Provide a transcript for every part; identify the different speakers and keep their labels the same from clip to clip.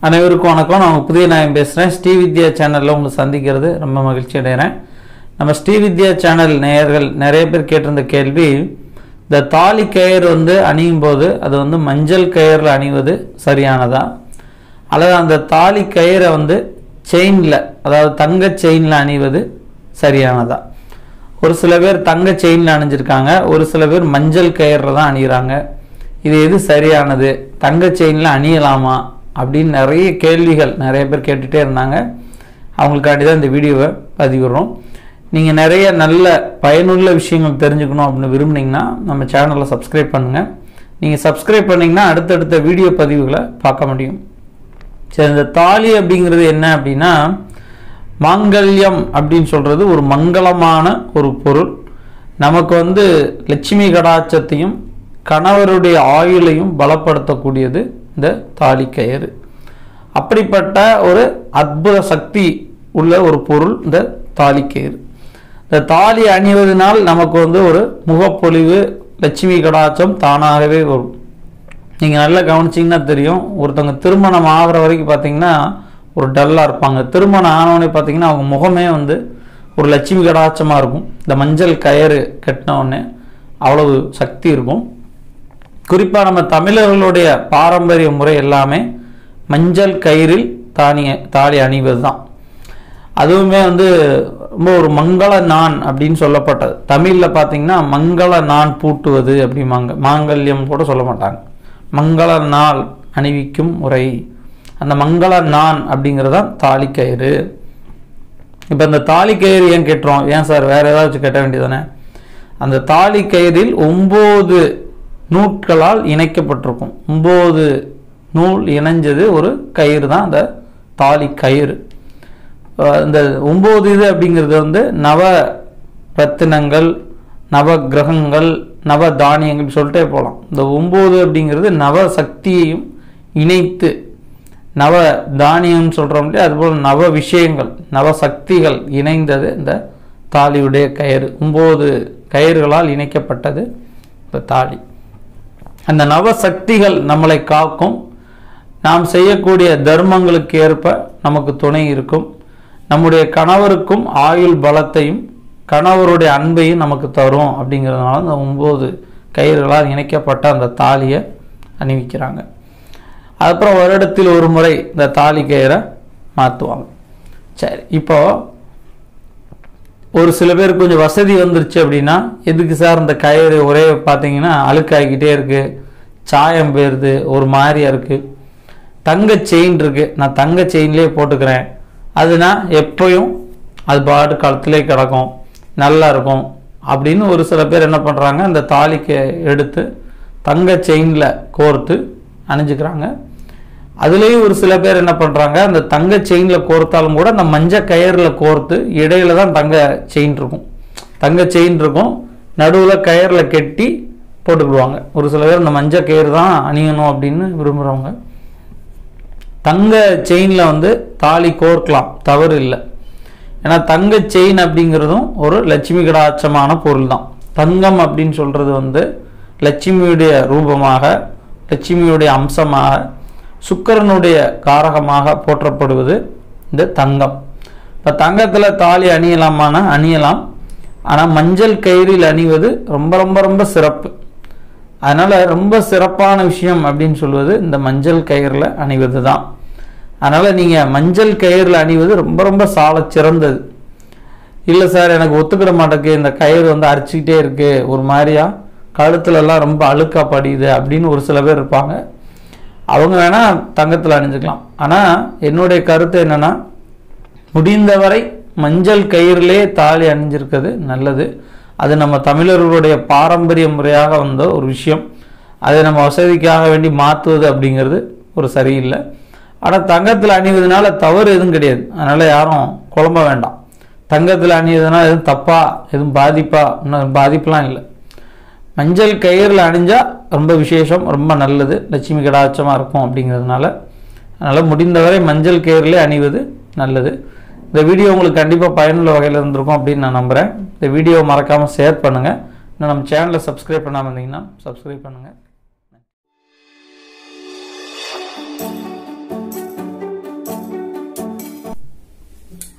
Speaker 1: அனைவருக்கும் வணக்கம் நான் உங்க புதிய நாயம் பேசுகிறேன் ஸ்ரீ வித்யா சேனலில் உங்களை சந்திக்கிறது ரொம்ப மகிழ்ச்சி அடைகிறேன் நம்ம ஸ்ரீ வித்யா சேனல் நேயர்கள் நிறைய பேர் கேட்டிருந்த கேள்வி இந்த தாலி கயிறு வந்து அணியும் போது அது வந்து மஞ்சள் கயிறில் அணிவது சரியானதா அல்லது அந்த தாலி கயிறை வந்து செயினில் அதாவது தங்க செயினில் அணிவது சரியானதா ஒரு சில பேர் தங்க செயினில் அணிஞ்சிருக்காங்க ஒரு சில பேர் மஞ்சள் கயிறில் தான் அணிகிறாங்க இது எது சரியானது தங்க செயினில் அணியலாமா அப்படின்னு நிறைய கேள்விகள் நிறைய பேர் கேட்டுகிட்டே இருந்தாங்க அவங்களுக்காண்டி தான் இந்த வீடியோவை பதிவிடுறோம் நீங்கள் நிறைய நல்ல பயனுள்ள விஷயங்கள் தெரிஞ்சுக்கணும் அப்படின்னு விரும்புனீங்கன்னா நம்ம சேனலை சப்ஸ்கிரைப் பண்ணுங்கள் நீங்கள் சப்ஸ்கிரைப் பண்ணிங்கன்னா அடுத்தடுத்த வீடியோ பதிவுகளை பார்க்க முடியும் சரி இந்த தாலி அப்படிங்கிறது என்ன அப்படின்னா மாங்கல்யம் அப்படின்னு சொல்கிறது ஒரு மங்களமான ஒரு பொருள் நமக்கு வந்து லட்சுமி கடாட்சத்தையும் கணவருடைய ஆயுளையும் பலப்படுத்தக்கூடியது இந்த தாலி கயிறு அப்படிப்பட்ட ஒரு அற்புத சக்தி உள்ள ஒரு பொருள் இந்த தாலி கயிறு இந்த தாலி அணிவதனால் நமக்கு வந்து ஒரு முகப்பொலிவு லட்சுமி கடாட்சம் தானாகவே வரும் நீங்கள் நல்லா கவனிச்சிங்கன்னா தெரியும் ஒருத்தவங்க திருமணம் ஆகிற வரைக்கும் பார்த்தீங்கன்னா ஒரு டல்லாக இருப்பாங்க திருமணம் ஆனவொடனே பார்த்தீங்கன்னா அவங்க முகமே வந்து ஒரு லட்சுமி கடாட்சமாக இருக்கும் இந்த மஞ்சள் கயிறு கட்டின உடனே அவ்வளவு சக்தி இருக்கும் குறிப்பாக நம்ம தமிழர்களுடைய பாரம்பரிய முறை எல்லாமே மஞ்சள் கயிறில் தானிய தாலி அணிவது தான் அதுவுமே வந்து ரொம்ப ஒரு மங்கள நான் அப்படின்னு சொல்லப்பட்டது தமிழில் பார்த்தீங்கன்னா மங்கள நான் பூட்டுவது அப்படிம்பாங்க மாங்கல்யம் கூட சொல்ல மாட்டாங்க மங்கள நாள் அணிவிக்கும் முறை அந்த மங்கள நான் அப்படிங்கிறதான் தாலி கயிறு இப்போ இந்த தாலி கயிறு ஏன் கட்டுறோம் ஏன் சார் வேற ஏதாச்சும் கட்ட வேண்டியதானே அந்த தாலி கயிறில் ஒம்பது நூட்களால் இணைக்கப்பட்டிருக்கும் ஒம்பது நூல் இணைஞ்சது ஒரு கயிறு தான் அந்த தாலி கயிறு அஹ் இந்த ஒம்பது இது அப்படிங்கிறது வந்து நவ ரத்தினங்கள் நவ கிரகங்கள் நவ தானியங்கள் சொல்லிட்டே போகலாம் இந்த ஒம்பது அப்படிங்கிறது நவ சக்தியையும் இணைத்து நவ தானியம் சொல்கிறோம் இல்லையா அதுபோல் நவ விஷயங்கள் நவ சக்திகள் இணைந்தது இந்த தாலியுடைய கயிறு ஒம்பது கயிறுகளால் இணைக்கப்பட்டது இந்த தாலி அந்த நவ சக்திகள் நம்மளை காக்கும் நாம் செய்யக்கூடிய தர்மங்களுக்கு ஏற்ப நமக்கு துணை இருக்கும் நம்முடைய கணவருக்கும் ஆயுள் பலத்தையும் கணவருடைய அன்பையும் நமக்கு தரும் அப்படிங்கிறதுனால இந்த ஒம்பது கயிறுகளால் இணைக்கப்பட்ட அந்த தாலியை அணிவிக்கிறாங்க அதுக்கப்புறம் வருடத்தில் ஒரு முறை இந்த தாலி கயிறை மாற்றுவாங்க சரி இப்போ ஒரு சில பேர் கொஞ்சம் வசதி வந்துருச்சு அப்படின்னா எதுக்கு சார் இந்த கயிறு ஒரே பார்த்தீங்கன்னா அழுக்காகிக்கிட்டே இருக்கு சாயம் போயிருது ஒரு மாதிரியா இருக்கு தங்க செயின் இருக்கு நான் தங்க செயின்லேயே போட்டுக்கிறேன் அதுனா எப்பயும் அது பாட்டு கழுத்துலேயே கிடக்கும் நல்லா இருக்கும் அப்படின்னு ஒரு சில பேர் என்ன பண்ணுறாங்க இந்த தாலிக்கு எடுத்து தங்க செயினில் கோர்த்து அணிஞ்சுக்கிறாங்க அதுலேயும் ஒரு சில பேர் என்ன பண்ணுறாங்க அந்த தங்க செயினில் கோர்த்தாலும் கூட அந்த மஞ்சள் கயிறில் கோர்த்து இடையில தான் தங்க செயின் இருக்கும் தங்க செயின் இருக்கும் நடுவில் கயிறில் கெட்டி போட்டுக்கிடுவாங்க ஒரு சில பேர் இந்த மஞ்சள் கயிறு தான் அணியணும் அப்படின்னு விரும்புகிறவங்க தங்க செயினில் வந்து தாலி கோர்க்கலாம் தவறு இல்லை ஏன்னா தங்க செயின் அப்படிங்கிறதும் ஒரு லட்சுமி கடாட்சமான பொருள் தான் தங்கம் அப்படின்னு சொல்கிறது வந்து லட்சுமியுடைய ரூபமாக லட்சுமியுடைய அம்சமாக சுக்கிரனுடைய காரகமாக போற்றப்படுவது இந்த தங்கம் இப்போ தங்கத்தில் தாலி அணியலாமானா அணியலாம் ஆனால் மஞ்சள் கயிறில் அணிவது ரொம்ப ரொம்ப ரொம்ப சிறப்பு அதனால் ரொம்ப சிறப்பான விஷயம் அப்படின்னு சொல்வது இந்த மஞ்சள் கயிறில் அணிவது தான் அதனால் நீங்கள் மஞ்சள் கயிறில் அணிவது ரொம்ப ரொம்ப சால சிறந்தது இல்லை சார் எனக்கு ஒத்துக்கிட மாட்டேக்கு இந்த கயிறு வந்து அரிச்சிக்கிட்டே இருக்கு ஒரு மாதிரியா கழுத்துலலாம் ரொம்ப அழுக்கா படியுது அப்படின்னு ஒரு சில பேர் இருப்பாங்க அவங்க வேணால் தங்கத்தில் அணிஞ்சுக்கலாம் ஆனால் என்னுடைய கருத்து என்னென்னா முடிந்தவரை மஞ்சள் கயிறிலே தாலி அணிஞ்சிருக்கிறது நல்லது அது நம்ம தமிழர்களுடைய பாரம்பரிய முறையாக வந்த ஒரு விஷயம் அதை நம்ம வசதிக்காக வேண்டி மாற்றுவது அப்படிங்கிறது ஒரு சரியில்லை ஆனால் தங்கத்தில் அணிவதனால தவறு எதுவும் கிடையாது அதனால் யாரும் குழம்ப வேண்டாம் தங்கத்தில் அணிவதனால எதுவும் தப்பா எதுவும் பாதிப்பா இன்னும் பாதிப்புலாம் இல்லை மஞ்சள் கயிறில் அணிஞ்சால் ரொம்ப விசேஷம் ரொம்ப நல்லது லட்சுமி கடாட்சமாக இருக்கும் அப்படிங்கிறதுனால அதனால் முடிந்தவரை மஞ்சள் கயிறிலே அணிவது நல்லது இந்த வீடியோ உங்களுக்கு கண்டிப்பாக பயனுள்ள வகையில் இருந்திருக்கும் அப்படின்னு நான் நம்புகிறேன் இந்த வீடியோவை மறக்காமல் ஷேர் பண்ணுங்கள் இன்னும் நம்ம சேனலை சப்ஸ்கிரைப் பண்ணாமல் இருந்தீங்கன்னா சப்ஸ்கிரைப் பண்ணுங்கள்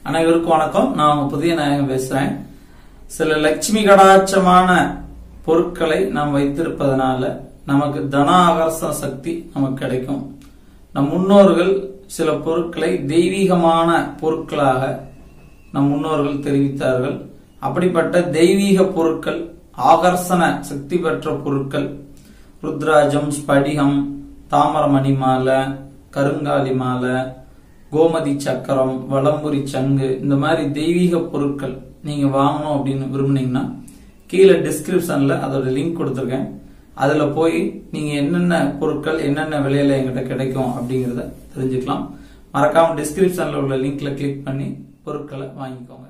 Speaker 1: அனைவருக்கும் வணக்கம் நான் உங்க புதிய நாயகம் பேசுறேன் சில லட்சுமி கடாட்சமான பொருட்களை நாம் வைத்திருப்பதனால நமக்கு தன ஆகர்ஷண சக்தி நமக்கு கிடைக்கும் நம் முன்னோர்கள் சில பொருட்களை தெய்வீகமான பொருட்களாக நம் முன்னோர்கள் தெரிவித்தார்கள் அப்படிப்பட்ட தெய்வீக பொருட்கள் ஆகர்ஷண சக்தி பெற்ற பொருட்கள் ருத்ராஜம் ஸ்படிகம் தாமரமணி மாலை கருங்காலி மாலை கோமதி சக்கரம் வலம்புரி சங்கு இந்த மாதிரி தெய்வீக பொருட்கள் நீங்க வாங்கணும் அப்படின்னு விரும்புனீங்கன்னா கீழே டிஸ்கிரிப்ஷன்ல அதோட லிங்க் கொடுத்துருக்கேன் அதுல போய் நீங்க என்னென்ன பொருட்கள் என்னென்ன விலையில எங்கிட்ட கிடைக்கும் அப்படிங்கறத தெரிஞ்சுக்கலாம் மறக்காம டிஸ்கிரிப்ஷன்ல உள்ள லிங்க்ல கிளிக் பண்ணி பொருட்களை வாங்கிக்கோங்க